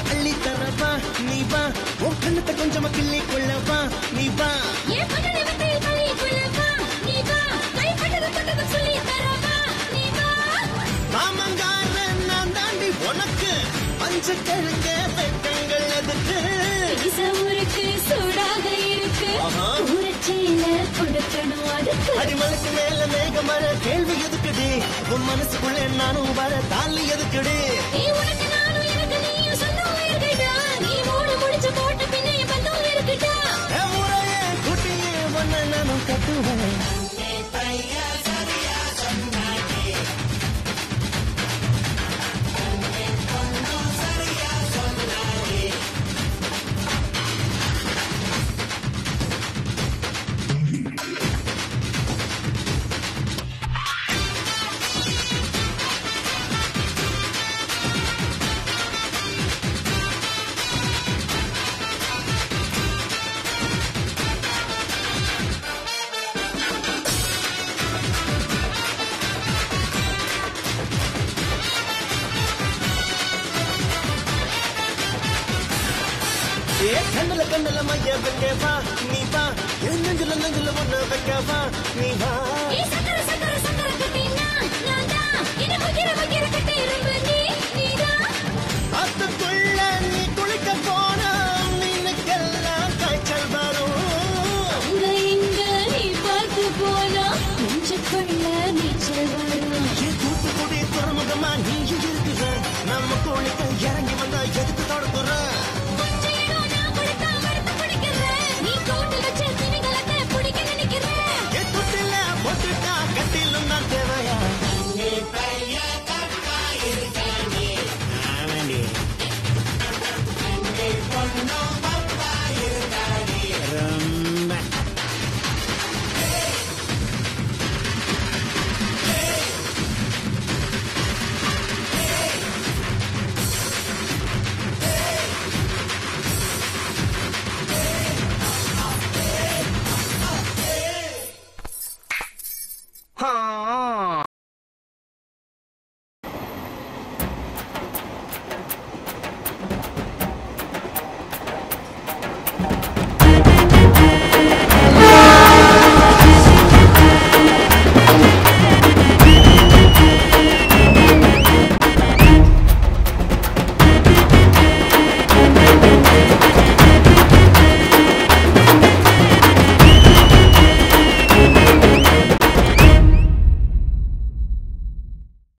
அள்ளி தரவா நீ வா உன் கண்ணத்தை கொஞ்சமா கிள்ளி கொள்ளவா நீ வா என் பட்டனை விட்டு தள்ளி கொள்ளவா நீ வா கைப்பட்டது பட்டது சொல்லி தரவா நீ வா மாமங்காரன் நான் தாண்டி உனக்கு பஞ்ச கிழங்க வெட்டங்கள் எதுக்கு ஊருக்கு சூடாக இருக்கு ஆஹா. ஊரட்சியில கொடுக்கணும் அதுக்கு அடிமலுக்கு மேல மேகம் வர கேள்வி எதுக்குடி உன் மனசுக்குள்ள நானும் வர தாலி எதுக்குடி நீ உனக்கு நானும் எனக்கு நீயும் சொந்தம் இருக்குடா நீ மூணு முடிச்சு போட்ட பின்னே பந்தம் இருக்குடா என் முறையே குட்டியே ஒன்ன நானும் கட்டுவேன் ஏ கண்ணுல கண்ணுல மைய வைக்க வா நீ வா என் நெஞ்சுல நெஞ்சுல ஒண்ணு வைக்க வா நீ வா ஏ சக்கர சக்கர சக்கர கட்டினா நான் தான் என்ன வைக்கிற வைக்கிற கட்ட